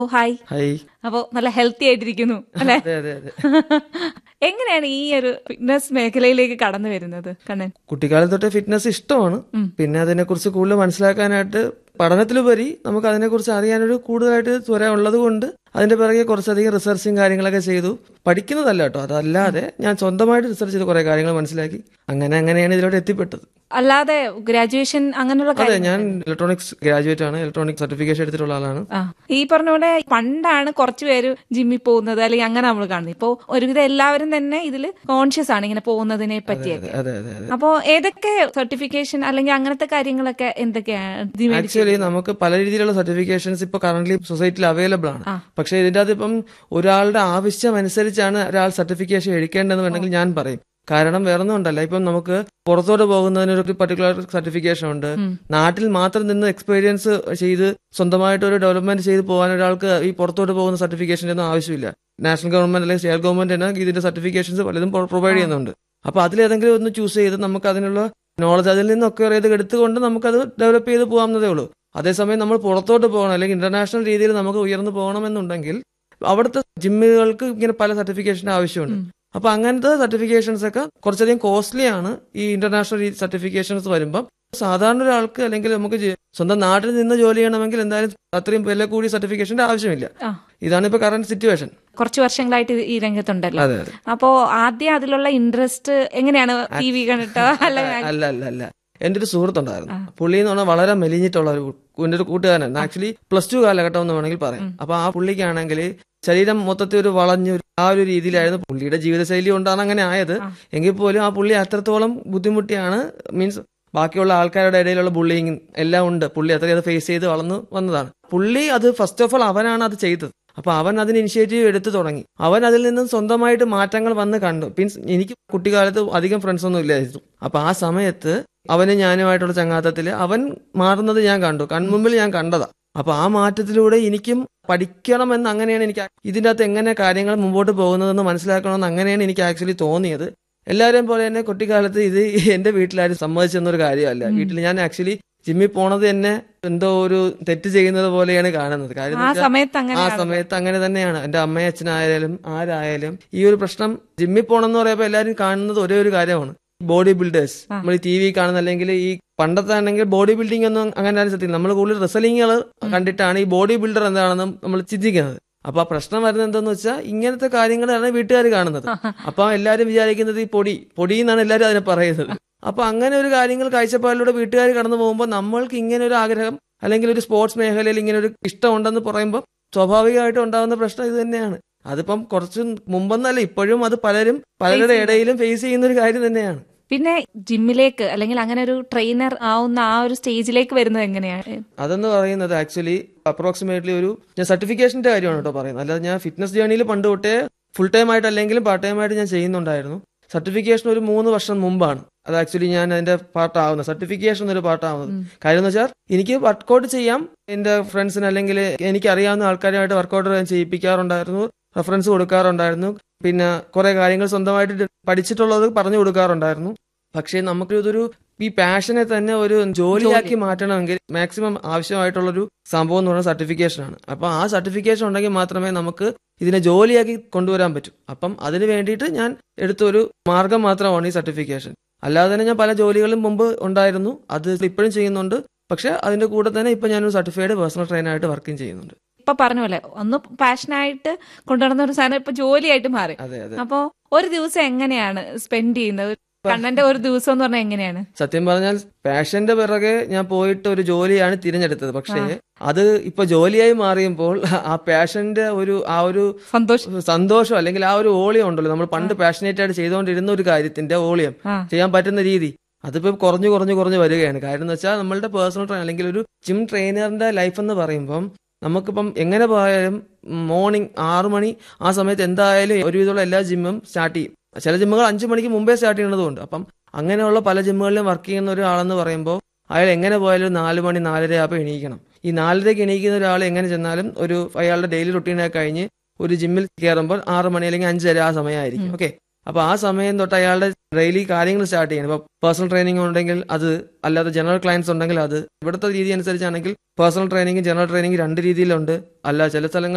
ഓ hi high അപ്പോ നല്ല healthy ആയിട്ടിരിക്കുന്നു അല്ലെ അതെ അതെ അതെ എങ്ങനെയാണ് ഈ ഒരു ഫിറ്റ്നസ് മേഖലയിലേക്ക് കടന്നു വരുന്നത് കണ്ണൻ കുട്ടിക്കാലം തൊട്ടേ ഫിറ്റ്നസ് ഇഷ്ടമാണ് പിന്നെ അതിനെക്കുറിച്ച് കൂടുതൽ മനസ്സിലാക്കാനായിട്ട് പഠനത്തിലുപരി നമുക്ക് അതിനെക്കുറിച്ച് അറിയാനൊരു കൂടുതലായിട്ട് ത്വര ഉള്ളത് കൊണ്ട് അതിന്റെ പിറകെ കുറച്ചധികം റിസർച്ചും കാര്യങ്ങളൊക്കെ ചെയ്തു പഠിക്കുന്നതല്ല കേട്ടോ അതല്ലാതെ ഞാൻ സ്വന്തമായിട്ട് റിസർച്ച് ചെയ്ത് കുറെ കാര്യങ്ങൾ മനസ്സിലാക്കി അങ്ങനെ അങ്ങനെയാണ് ഇതിലോട്ട് എത്തിപ്പെട്ടത് അല്ലാതെ ഗ്രാജുവേഷൻ അങ്ങനെയുള്ള അതെ കാര്യം ഞാൻ ഇലക്ട്രോണിക്സ് ഗ്രാജുവേറ്റ് ആണ് ഇലക്ട്രോണിക് സർട്ടിഫിക്കേഷൻ എടുത്തിട്ടുള്ള ആളാണ് ആ ഈ പറഞ്ഞ പോലെ പണ്ടാണ് കുറച്ചു പേര് ജിമ്മിൽ പോകുന്നത് അല്ലെങ്കിൽ അങ്ങനെ നമ്മൾ കാണുന്നത് ഇപ്പോ ഒരുവിധം എല്ലാവരും തന്നെ ഇതിൽ കോൺഷ്യസ് ആണ് ഇങ്ങനെ പോകുന്നതിനെ പറ്റിയൊക്കെ അതെ അതെ അതെ അപ്പോ ഏതൊക്കെ സർട്ടിഫിക്കേഷൻ അല്ലെങ്കിൽ അങ്ങനത്തെ കാര്യങ്ങളൊക്കെ എന്തൊക്കെയാണ് ഇത് മേടിച്ച് ആക്ച്വലി നമുക്ക് പല രീതിയിലുള്ള സർട്ടിഫിക്കേഷൻസ് ഇപ്പൊ കറന്റ് സൊസൈറ്റിയിൽ അവൈലബിൾ ആണ് പക്ഷെ ഇതിന്റെ അകത്ത് ഇപ്പം ഒരാളുടെ ആവശ്യം അനുസരിച്ചാണ് ഒരാൾ സർട്ടിഫിക്കേഷൻ എടുക്കേണ്ടതെന്ന് വേണമെങ്കിൽ ഞാൻ പറയും കാരണം വേറൊന്നും ഉണ്ടല്ല ഇപ്പം നമുക്ക് പുറത്തോട്ട് പോകുന്നതിന് ഒരു പർട്ടിക്കുലർ സർട്ടിഫിക്കേഷൻ ഉണ്ട് നാട്ടിൽ മാത്രം നിന്ന് എക്സ്പീരിയൻസ് ചെയ്ത് സ്വന്തമായിട്ട് ഒരു ഡെവലപ്മെന്റ് ചെയ്ത് പോകാൻ ഒരാൾക്ക് ഈ പുറത്തോട്ട് പോകുന്ന സർട്ടിഫിക്കേഷൻ്റെ ഒന്നും ആവശ്യമില്ല നാഷണൽ ഗവൺമെന്റ് അല്ലെങ്കിൽ സ്റ്റേറ്റ് ഗവൺമെന്റ് തന്നെ ഇതിന്റെ സർട്ടിഫിക്കേഷൻസ് പലതും പ്രൊവൈഡ് ചെയ്യുന്നുണ്ട് അപ്പൊ അതിലേതെങ്കിലും ഒന്ന് ചൂസ് ചെയ്ത് നമുക്ക് അതിനുള്ള നോളജ് അതിൽ നിന്നൊക്കെ ഇത് എടുത്തുകൊണ്ട് നമുക്കത് ഡെവലപ്പ് ചെയ്ത് പോകാവുന്നതേ ഉള്ളൂ അതേസമയം നമ്മൾ പുറത്തോട്ട് പോകണം അല്ലെങ്കിൽ ഇന്റർനാഷണൽ രീതിയിൽ നമുക്ക് ഉയർന്നു പോകണമെന്നുണ്ടെങ്കിൽ അവിടുത്തെ ജിമ്മുകൾക്ക് ഇങ്ങനെ പല സർട്ടിഫിക്കേഷൻ്റെ ആവശ്യമുണ്ട് അപ്പൊ അങ്ങനത്തെ സർട്ടിഫിക്കേഷൻസ് ഒക്കെ കുറച്ചധികം കോസ്റ്റ്ലി ആണ് ഈ ഇന്റർനാഷണൽ സർട്ടിഫിക്കേഷൻസ് വരുമ്പം സാധാരണ ഒരാൾക്ക് അല്ലെങ്കിൽ നമുക്ക് ജി- സ്വന്തം നാട്ടിൽ നിന്ന് ജോലി ചെയ്യണമെങ്കിൽ എന്തായാലും അത്രയും വില കൂടിയ സർട്ടിഫിക്കേഷന്റെ ആവശ്യമില്ല ആ. ഇതാണ് ഇപ്പൊ കറന്റ് സിറ്റുവേഷൻ കുറച്ച് വർഷങ്ങളായിട്ട് ഈ രംഗത്തുണ്ടല്ലോ അതെ അതെ അപ്പോ ആദ്യം അതിലുള്ള ഇൻട്രസ്റ്റ് എങ്ങനെയാണ് ടി വി കണ്ടിട്ടോ അല്ലെങ്കിൽ അല്ല അല്ല അല്ല എന്റെ ഒരു സുഹൃത്തുണ്ടായിരുന്നു പുള്ളി എന്ന് പറഞ്ഞാൽ വളരെ മെലിഞ്ഞിട്ടുള്ള ഒരു കു- എന്റെ ഒരു കൂട്ടുകാരൻ ആക്ച്വലി പ്ലസ് ടു കാലഘട്ടം എന്ന് വേണമെങ്കിൽ പറയാം അപ്പൊ ആ പുള്ളിക്കാണെങ്കിൽ ശരീരം മൊത്തത്തിൽ ഒരു വളഞ്ഞു ഒരു- ആ ഒരു രീതിയിലായിരുന്നു പുള്ളിയുടെ ജീവിതശൈലി കൊണ്ടാണ് അങ്ങനെ ആയത് എങ്കിൽ പോലും ആ പുള്ളി അത്രത്തോളം ബുദ്ധിമുട്ടിയാണ് മീൻസ് ബാക്കിയുള്ള ആൾക്കാരുടെ ഇടയിലുള്ള ബുള്ളിങ് എല്ലാം ഉണ്ട് പുള്ളി അത്രയും അത് ഫേസ് ചെയ്ത് വളർന്നു വന്നതാണ് പുള്ളി അത് ഫസ്റ്റ് ഓഫ് ഓൾ അവനാണ് അത് ചെയ്തത് അപ്പൊ അവൻ അതിന് ഇനിഷ്യേറ്റീവ് എടുത്തു തുടങ്ങി അവൻ അതിൽ നിന്നും സ്വന്തമായിട്ട് മാറ്റങ്ങൾ വന്ന് കണ്ടു മീൻസ് എനിക്ക് കുട്ടിക്കാലത്ത് അധികം ഫ്രണ്ട്സ് ഒന്നും ഇല്ലായിരുന്നു അപ്പൊ ആ സമയത്ത് അവന് ഞാനുമായിട്ടുള്ള ചങ്ങാത്തത്തില് അവൻ മാറുന്നത് ഞാൻ കണ്ടു കൺമുമ്പിൽ ഞാൻ കണ്ടതാ അപ്പൊ ആ മാറ്റത്തിലൂടെ എനിക്കും പഠിക്കണമെന്ന് അങ്ങനെയാണ് എനിക്ക് ഇതിന്റെ അകത്ത് എങ്ങനെ കാര്യങ്ങൾ മുമ്പോട്ട് പോകുന്നതെന്ന് മനസ്സിലാക്കണമെന്ന് അങ്ങനെയാണ് എനിക്ക് ആക്ച്വലി തോന്നിയത് എല്ലാവരെയും പോലെ തന്നെ കുട്ടിക്കാലത്ത് ഇത് എന്റെ വീട്ടിലാരും സമ്മതിച്ചെന്നൊരു കാര്യമല്ല വീട്ടിൽ ഞാൻ ആക്ച്വലി ജിമ്മിൽ പോണത് തന്നെ എന്തോ ഒരു തെറ്റ് ചെയ്യുന്നത് പോലെയാണ് കാണുന്നത് കാര്യം എന്ന് ആ വെച്ചാൽ സമയത്ത് അങ്ങനെ ആ സമയത്ത് അങ്ങനെ തന്നെയാണ് എന്റെ അമ്മയും അച്ഛനായാലും ആരായാലും ഈ ഒരു പ്രശ്നം ജിമ്മിൽ പോകണമെന്ന് പറയുമ്പോൾ എല്ലാവരും കാണുന്നത് ഒരേ ഒരു കാര്യമാണ് ബോഡി ബിൽഡേഴ്സ് നമ്മൾ ടി വി കാണുന്ന അല്ലെങ്കിൽ ഈ പണ്ടത്തെ ആണെങ്കിൽ ബോഡി ബിൽഡിംഗ് ഒന്നും അങ്ങനെ ആരും സത്യം നമ്മൾ കൂടുതൽ റിസലിങ്ങുകൾ കണ്ടിട്ടാണ് ഈ ബോഡി ബിൽഡർ എന്താണെന്ന് നമ്മൾ ചിന്തിക്കുന്നത് അപ്പൊ ആ പ്രശ്നം വരുന്നത് എന്താന്ന് വെച്ചാൽ ഇങ്ങനത്തെ കാര്യങ്ങളാണ് വീട്ടുകാർ കാണുന്നത് അപ്പൊ എല്ലാവരും വിചാരിക്കുന്നത് ഈ പൊടി പൊടി എന്നാണ് എല്ലാവരും അതിനെ പറയുന്നത് അപ്പൊ അങ്ങനെ ഒരു കാര്യങ്ങൾ കാഴ്ചപ്പാടിലൂടെ വീട്ടുകാർ കടന്നു പോകുമ്പോൾ നമ്മൾക്ക് ഇങ്ങനെ ഒരു ആഗ്രഹം അല്ലെങ്കിൽ ഒരു സ്പോർട്സ് മേഖലയിൽ ഇങ്ങനെ ഒരു ഇഷ്ടമുണ്ടെന്ന് പറയുമ്പോൾ സ്വാഭാവികമായിട്ടും ഉണ്ടാകുന്ന പ്രശ്നം ഇത് തന്നെയാണ് അതിപ്പം കുറച്ച് മുമ്പെന്നല്ല ഇപ്പോഴും അത് പലരും പലരുടെ ഇടയിലും ഫേസ് ചെയ്യുന്ന ഒരു കാര്യം തന്നെയാണ് പിന്നെ ജിമ്മിലേക്ക് അല്ലെങ്കിൽ അങ്ങനെ ഒരു ട്രെയിനർ ആവുന്ന ആ ഒരു സ്റ്റേജിലേക്ക് വരുന്നത് എങ്ങനെയാണ് അതെന്ന് പറയുന്നത് ആക്ച്വലി അപ്രോക്സിമേറ്റ്ലി ഒരു ഞാൻ സർട്ടിഫിക്കേഷന്റെ കാര്യമാണ് കേട്ടോ പറയുന്നത് അല്ലാതെ ഞാൻ ഫിറ്റ്നസ് ജേണിയിൽ പണ്ട് തൊട്ടേ ഫുൾ ടൈം ആയിട്ട് അല്ലെങ്കിലും പാർട്ട് ടൈം ആയിട്ട് ഞാൻ ചെയ്യുന്നുണ്ടായിരുന്നു സർട്ടിഫിക്കേഷൻ ഒരു മൂന്ന് വർഷം മുമ്പാണ് അത് ആക്ച്വലി ഞാൻ അതിന്റെ പാർട്ടാവുന്നത് സർട്ടിഫിക്കേഷൻ ഒരു പാർട്ടാവുന്നത് കാര്യം എന്ന് വെച്ചാൽ എനിക്ക് വർക്കൗട്ട് ചെയ്യാം എന്റെ ഫ്രണ്ട്സിന് അല്ലെങ്കിൽ എനിക്ക് അറിയാവുന്ന ആൾക്കാരുമായിട്ട് വർക്കൗട്ട് ഞാൻ ചെയ്യിപ്പിക്കാറുണ്ടായിരുന്നു റെഫറൻസ് കൊടുക്കാറുണ്ടായിരുന്നു പിന്നെ കുറെ കാര്യങ്ങൾ സ്വന്തമായിട്ട് പഠിച്ചിട്ടുള്ളത് പറഞ്ഞു കൊടുക്കാറുണ്ടായിരുന്നു പക്ഷേ നമുക്ക് ഇതൊരു ഈ പാഷനെ തന്നെ ഒരു ജോലിയാക്കി മാറ്റണമെങ്കിൽ മാക്സിമം ആവശ്യമായിട്ടുള്ളൊരു സംഭവം എന്ന് പറയുന്നത് സർട്ടിഫിക്കേഷൻ ആണ് അപ്പൊ ആ സർട്ടിഫിക്കേഷൻ ഉണ്ടെങ്കിൽ മാത്രമേ നമുക്ക് ഇതിനെ ജോലിയാക്കി കൊണ്ടുവരാൻ പറ്റൂ അപ്പം അതിന് വേണ്ടിയിട്ട് ഞാൻ എടുത്തൊരു മാർഗം മാത്രമാണ് ഈ സർട്ടിഫിക്കേഷൻ അല്ലാതെ തന്നെ ഞാൻ പല ജോലികളും മുമ്പ് ഉണ്ടായിരുന്നു അത് ഇപ്പോഴും ചെയ്യുന്നുണ്ട് പക്ഷെ അതിന്റെ കൂടെ തന്നെ ഇപ്പൊ ഞാനൊരു സർട്ടിഫൈഡ് പേഴ്സണൽ ട്രെയിനായിട്ട് വർക്കും ചെയ്യുന്നുണ്ട് ഇപ്പൊ പറഞ്ഞ പോലെ ഒന്ന് പാഷനായിട്ട് കൊണ്ടുവരുന്ന ഒരു സാധനം ഇപ്പൊ ജോലിയായിട്ട് മാറി അതെ അതെ അപ്പോ ഒരു ദിവസം എങ്ങനെയാണ് സ്പെൻഡ് ചെയ്യുന്നത് കണ്ണന്റെ ഒരു ദിവസം എന്ന് പറഞ്ഞാൽ എങ്ങനെയാണ് സത്യം പറഞ്ഞാൽ പാഷന്റെ പിറകെ ഞാൻ പോയിട്ട് ഒരു ജോലിയാണ് തിരഞ്ഞെടുത്തത് പക്ഷേ അത് ഇപ്പൊ ജോലിയായി മാറിയപ്പോൾ ആ പാഷന്റെ ഒരു ആ ഒരു സന്തോഷം സന്തോഷം അല്ലെങ്കിൽ ആ ഒരു ഓളിയം ഉണ്ടല്ലോ നമ്മൾ പണ്ട് പാഷനേറ്റ് ആയിട്ട് ചെയ്തുകൊണ്ടിരുന്ന ഒരു കാര്യത്തിന്റെ ഓളിയം ആ. ചെയ്യാൻ പറ്റുന്ന രീതി അതിപ്പോ കുറഞ്ഞു കുറഞ്ഞു കുറഞ്ഞു വരികയാണ് കാര്യം എന്ന് വെച്ചാൽ നമ്മളുടെ പേഴ്സണൽ ട്രെയിൻ അല്ലെങ്കിൽ ഒരു ജിം ട്രെയിനറിന്റെ ലൈഫ് എന്ന് പറയുമ്പം നമുക്കിപ്പം എങ്ങനെ പോയാലും മോർണിംഗ് ആറു മണി ആ സമയത്ത് എന്തായാലും ഒരുവിധമുള്ള എല്ലാ ജിമ്മും സ്റ്റാർട്ട് ചെയ്യും ചില ജിമ്മുകൾ അഞ്ചു മണിക്ക് മുമ്പേ സ്റ്റാർട്ട് ചെയ്യുന്നതുകൊണ്ട് അപ്പം അങ്ങനെയുള്ള പല ജിമ്മുകളിലും വർക്ക് ചെയ്യുന്ന ഒരാളെന്ന് പറയുമ്പോൾ അയാൾ എങ്ങനെ പോയാലും നാല് മണി നാലര ആകുമ്പോൾ എണീക്കണം ഈ നാലരയ്ക്ക് എണീക്കുന്ന ഒരാൾ എങ്ങനെ ചെന്നാലും ഒരു അയാളുടെ ഡെയിലി റുട്ടീനൊക്കെ കഴിഞ്ഞ് ഒരു ജിമ്മിൽ കയറുമ്പോൾ ആറ് മണി അല്ലെങ്കിൽ അഞ്ചര ആ സമയമായിരിക്കും ഓക്കെ അപ്പൊ ആ സമയം തൊട്ട് അയാളുടെ ഡെയിലി കാര്യങ്ങൾ സ്റ്റാർട്ട് ചെയ്യണം ഇപ്പൊ പേഴ്സണൽ ട്രെയിനിങ് ഉണ്ടെങ്കിൽ അത് അല്ലാതെ ജനറൽ ക്ലയൻസ് ഉണ്ടെങ്കിൽ അത് ഇവിടുത്തെ രീതി അനുസരിച്ചാണെങ്കിൽ പേഴ്സണൽ ട്രെയിനിങ് ജനറൽ ട്രെയിനിങ് രണ്ട് രീതിയിലുണ്ട് അല്ല ചില സ്ഥലങ്ങൾ